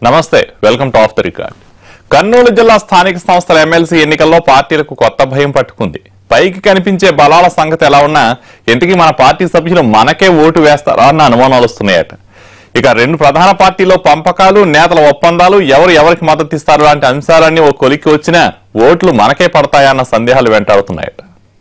నమస్తే welcome to off the record Kurnool జిల్లా స్థానిక సంస్థల ఎమ్మెల్సీ ఎన్నికల్లో పార్టీలకు కొత్త భయం పట్టుకుంది పైకి కనిపించే బలాల సంగతి ఎలా ఉన్నా ఇంతకీ మన పార్టీ సభ్యులు మనకే ఓటు వేస్తారా అన్న అనుమానాలు వస్తున్నాయట ఇక రెండు ప్రధాన పార్టీలో పంపకాలు నేతల ఒప్పందాలు ఎవరు ఎవరికి మద్దతు ఇస్తారు లాంటి అంశాలన్నీ ఓ కొలిక్కి వచ్చినా ఓట్లు మనకే పడతాయన్న సందేహాలు వెంటాడుతున్నాయట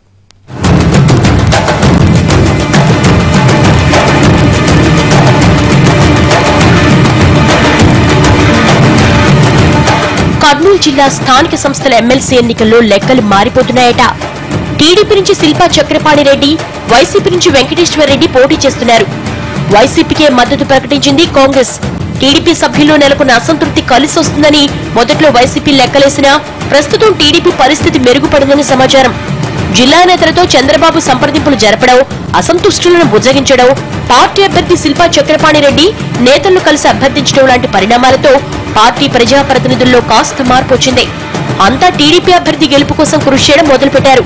కర్నూలు జిల్లా స్థానిక సంస్థల ఎమ్మెల్సీ ఎన్నికల్లో లెక్కలు మారిపోతున్నాయట టీడీపీ నుంచి శిల్పా చక్రపాణి రెడ్డి వైసీపీ నుంచి వెంకటేశ్వర రెడ్డి పోటీ చేస్తున్నారు వైసీపీకే మద్దతు ప్రకటించింది కాంగ్రెస్ టీడీపీ సభ్యుల్లో నెలకొన్న అసంతృప్తి కలిసి వస్తుందని మొదట్లో వైసీపీ లెక్కలేసినా ప్రస్తుతం టీడీపీ పరిస్థితి మెరుగుపడిందని సమాచారం జిల్లా నేతలతో చంద్రబాబు సంప్రదింపులు జరపడం అసంతుష్టులను బుజ్జగించడం పార్టీ అభ్యర్థి శిల్పా చక్రపాణి రెడ్డి నేతలను కలిసి అభ్యర్థించడం లాంటి పరిణామాలతో పార్టీ ప్రజాప్రతినిధుల్లో కాస్త మార్పు వచ్చింది అంతా టీడీపీ అభ్యర్థి గెలుపు కోసం కృషి చేయడం మొదలుపెట్టారు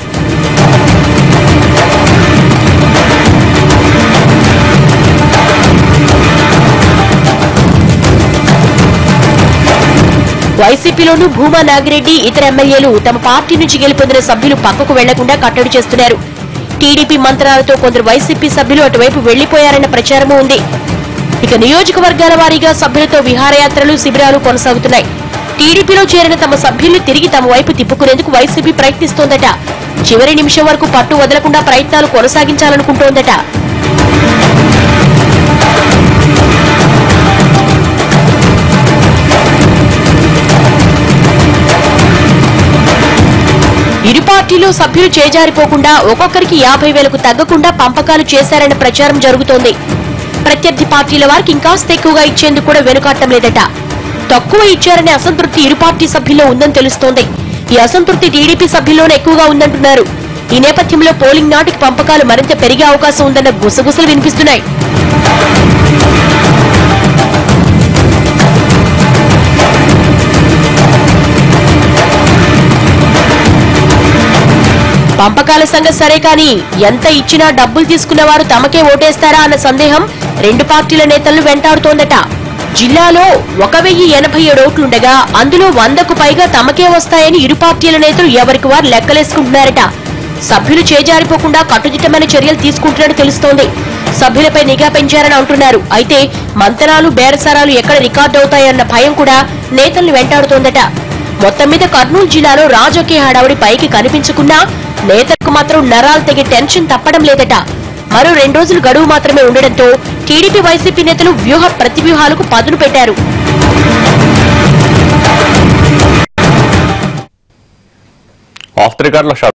వైసీపీలోనూ భూమా నాగిరెడ్డి ఇతర ఎమ్మెల్యేలు తమ పార్టీ నుంచి గెలుపొందిన సభ్యులు పక్కకు వెళ్లకుండా కట్టడి చేస్తున్నారు టీడీపీ మంత్రాలతో కొందరు వైసీపీ సభ్యులు అటువైపు వెళ్లిపోయారన్న ప్రచారమూ ఉంది ఇక నియోజకవర్గాల వారీగా సభ్యులతో విహారయాత్రలు శిబిరాలు కొనసాగుతున్నాయి టీడీపీలో చేరిన తమ సభ్యుల్ని తిరిగి తమ వైపు తిప్పుకునేందుకు వైసీపీ ప్రయత్నిస్తోందట చివరి నిమిషం వరకు పట్టు వదలకుండా ప్రయత్నాలు కొనసాగించాలనుకుంటోందట ఇరు పార్టీలు సభ్యులు చేజారిపోకుండా ఒక్కొక్కరికి యాభై వేలకు తగ్గకుండా పంపకాలు చేశారన్న ప్రచారం జరుగుతోంది ప్రత్యర్థి పార్టీల వారికి ఇంకాస్త ఎక్కువగా ఇచ్చేందుకు కూడా వెనుకాటం లేదట తక్కువ ఇచ్చారనే అసంతృప్తి ఇరు పార్టీ సభ్యుల్లో ఉందని తెలుస్తోంది ఈ అసంతృప్తి టీడీపీ సభ్యుల్లోనే ఎక్కువగా ఉందంటున్నారు ఈ నేపథ్యంలో పోలింగ్ నాటికి పంపకాలు మరింత పెరిగే అవకాశం ఉందన్న గుసగుసలు వినిపిస్తున్నాయి పంపకాల సంగతి సరే కానీ ఎంత ఇచ్చినా డబ్బులు తీసుకున్న వారు తమకే ఓటేస్తారా అన్న సందేహం రెండు పార్టీల నేతలను వెంటాడుతోందట జిల్లాలో ఒక వెయ్యి ఎనభై ఏడు ఓట్లుండగా అందులో వందకు పైగా తమకే వస్తాయని ఇరు పార్టీల నేతలు ఎవరికి వారు లెక్కలేసుకుంటున్నారట సభ్యులు చేజారిపోకుండా కట్టుదిట్టమైన చర్యలు తీసుకుంటున్నట్టు తెలుస్తోంది సభ్యులపై నిఘా పెంచారని అంటున్నారు అయితే మంతనాలు బేరసారాలు ఎక్కడ రికార్డు అవుతాయన్న భయం కూడా నేతల్ని వెంటాడుతోందట మొత్తం మీద కర్నూలు జిల్లాలో రాజకీయ హడావుడి పైకి కనిపించకున్నా నేతలకు మాత్రం నరాలు తెగే టెన్షన్ తప్పడం లేదట మరో రెండు రోజులు గడువు మాత్రమే ఉండడంతో టీడీపీ వైసీపీ నేతలు వ్యూహ ప్రతివ్యూహాలకు పదును పెట్టారు ఆఫ్ ద రికార్డ్ లో